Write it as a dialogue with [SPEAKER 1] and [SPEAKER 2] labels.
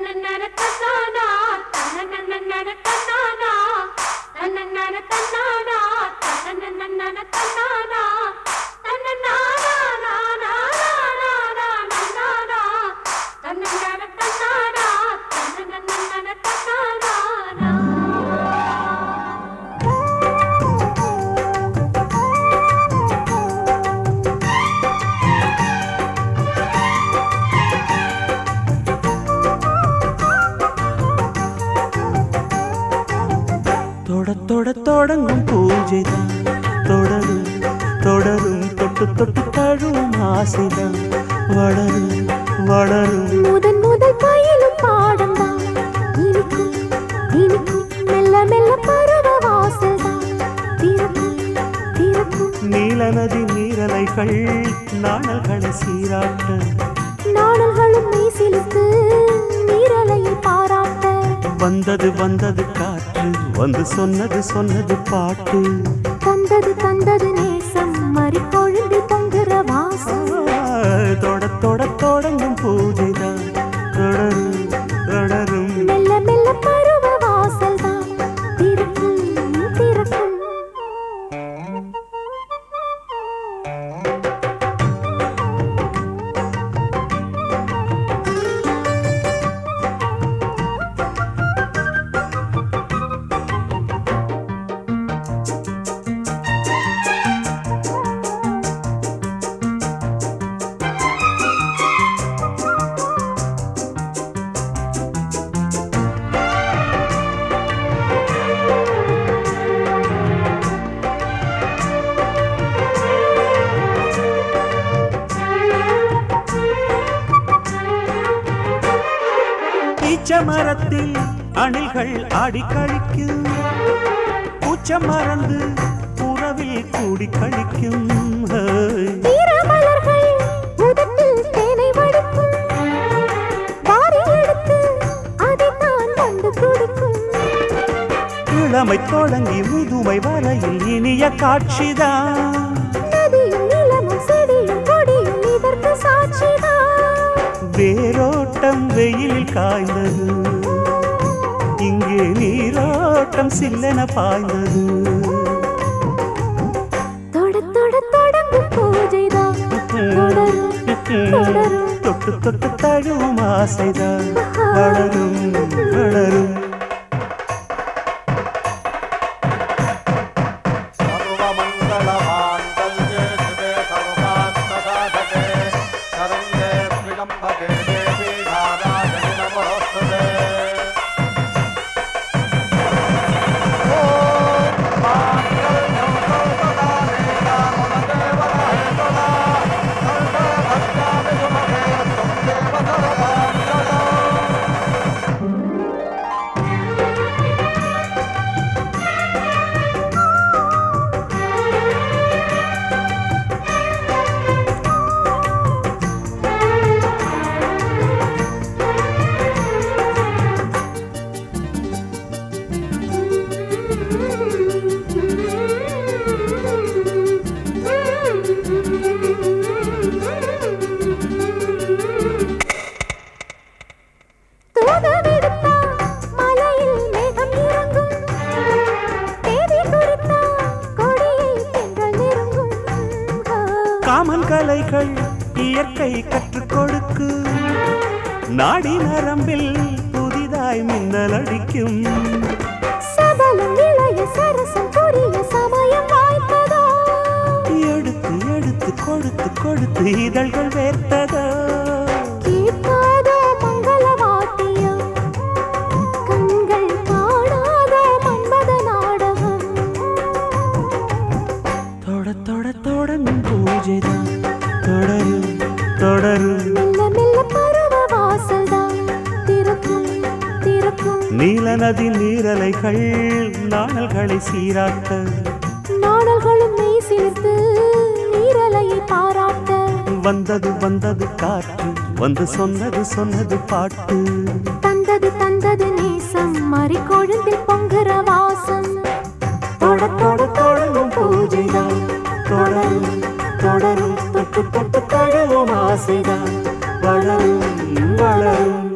[SPEAKER 1] தன்னன்னர தன்னானா தன்னன்னர தன்னானா தன்னன்னர தன்னானா தன்னன்னர தன்னானா தன்னன்னானா நானா நானா நானா தன்னன்னர தன்னானா தன்னன்னர தன்னானா
[SPEAKER 2] தொட தொட தொடங்கும் பூஜைதான் தொடரும் தொடரும் தொட்டு தொட்டு தழுவும் ஆசைதான் வளரும் வளரும்
[SPEAKER 1] முதன் முதல் பயிலும் பாடம் தான் இனிக்கும் இனிக்கும் மெல்ல மெல்ல பருவ வாசல் தான் திறக்கும் திறக்கும்
[SPEAKER 2] நீல நதி நீரலைகள் நாணல்களை சீராட்ட
[SPEAKER 1] நாணல்களும் மெய்சிலுக்கு நீரலையில் பாராட்ட
[SPEAKER 2] வந்தது வந்தது காற்று வந்து சொன்னது சொன்னது பாட்டு
[SPEAKER 1] தந்தது தந்தது நேசம் மறி பொழுது பொங்குற வாசம்
[SPEAKER 2] ஆ, தொட தொட தொடங்கும் பூஜைதான் தொடரும் தொடரும்
[SPEAKER 1] மெல்ல மெல்ல பருவ வாசல் தான் திறக்கும் திறக்கும்
[SPEAKER 2] ஈச்ச மரத்தில் அணில்கள் ஆடி கழிக்கும் பூச்ச மறந்து உறவில் கூடி கழிக்கும் ஹேய்.
[SPEAKER 1] வீரமலர்கள் உதட்டில் தேனை வடிக்கும். வாரி எடுத்து அதைத் தான் வந்து குடிக்கும்.
[SPEAKER 2] இளமை தொடங்கி முதுமை வரையில் இனிய காட்சிதான்
[SPEAKER 1] நதியும் நிலமும் செடியும் கொடியும் இதற்கு சாட்சிதான்.
[SPEAKER 2] வேரோட்டம் வெயிலில் காய்ந்தது இங்கே நீரோட்டம் சில்லென பாய்ந்தது
[SPEAKER 1] தொட தொட தொடங்கும் பூஜைதான். தொடரும், தொடரும்.
[SPEAKER 2] தொட்டு தொட்டு தழுவும் ஆசைதான் வளரும் வளரும்
[SPEAKER 3] सर्वमङ्गलमाङ्गल्ये शिवे सर्वात्मसाधके शरण्ये त्र्यम्बके देवी नारायणि नमोऽस्तुते ॐ माङ्गल्यं सर्वदानेन मम देवरहेतुना सर्वे भक्तानि सुमते त्वं देव सर्वाङ्गलम्
[SPEAKER 1] தூதவிடுத்தா மலையில் மேகம் இறங்கும். தேதி குறித்தா கொடியை திங்கள் நெருங்கும்.
[SPEAKER 2] காமன் கலைகள் இயற்கை கற்றுக் கொடுக்கு நாடி நரம்பில் புதிதாய் மின்னல் அடிக்கும்
[SPEAKER 1] சபலம் இளைய சரசம் புரிய சமயம் வாய்ப்பதோ
[SPEAKER 2] எடுத்து எடுத்து கொடுத்து கொடுத்து இதழ்கள் வேர்த்ததோ
[SPEAKER 1] கேட்காத மங்கள வாத்தியம் கண்கள் காணாத மன்மத நாடகம்
[SPEAKER 2] தொட தொட தொடங்கும் பூஜைதான் தொடரும் தொடரும்
[SPEAKER 1] மெல்ல மெல்ல பருவ வாசல்தான் திறக்கும் திறக்கும்
[SPEAKER 2] நீல நதி நீரலைகள் நாணல்களை சீராட்ட
[SPEAKER 1] நாணல்களும் மெய் சிலிர்த்து நீரலையை பாராட்ட
[SPEAKER 2] வந்தது வந்தது காற்று வந்து சொன்னது சொன்னது பாட்டு
[SPEAKER 1] தந்தது தந்தது நேசம் மறி கொழுந்தில் பொங்குற வாசம்
[SPEAKER 2] தொட தொட தொடங்கும் பூஜைதான் தொடரும் தொடரும் தொட்டு தொட்டு தழுவும் ஆசைதான் வளரும் வளரும்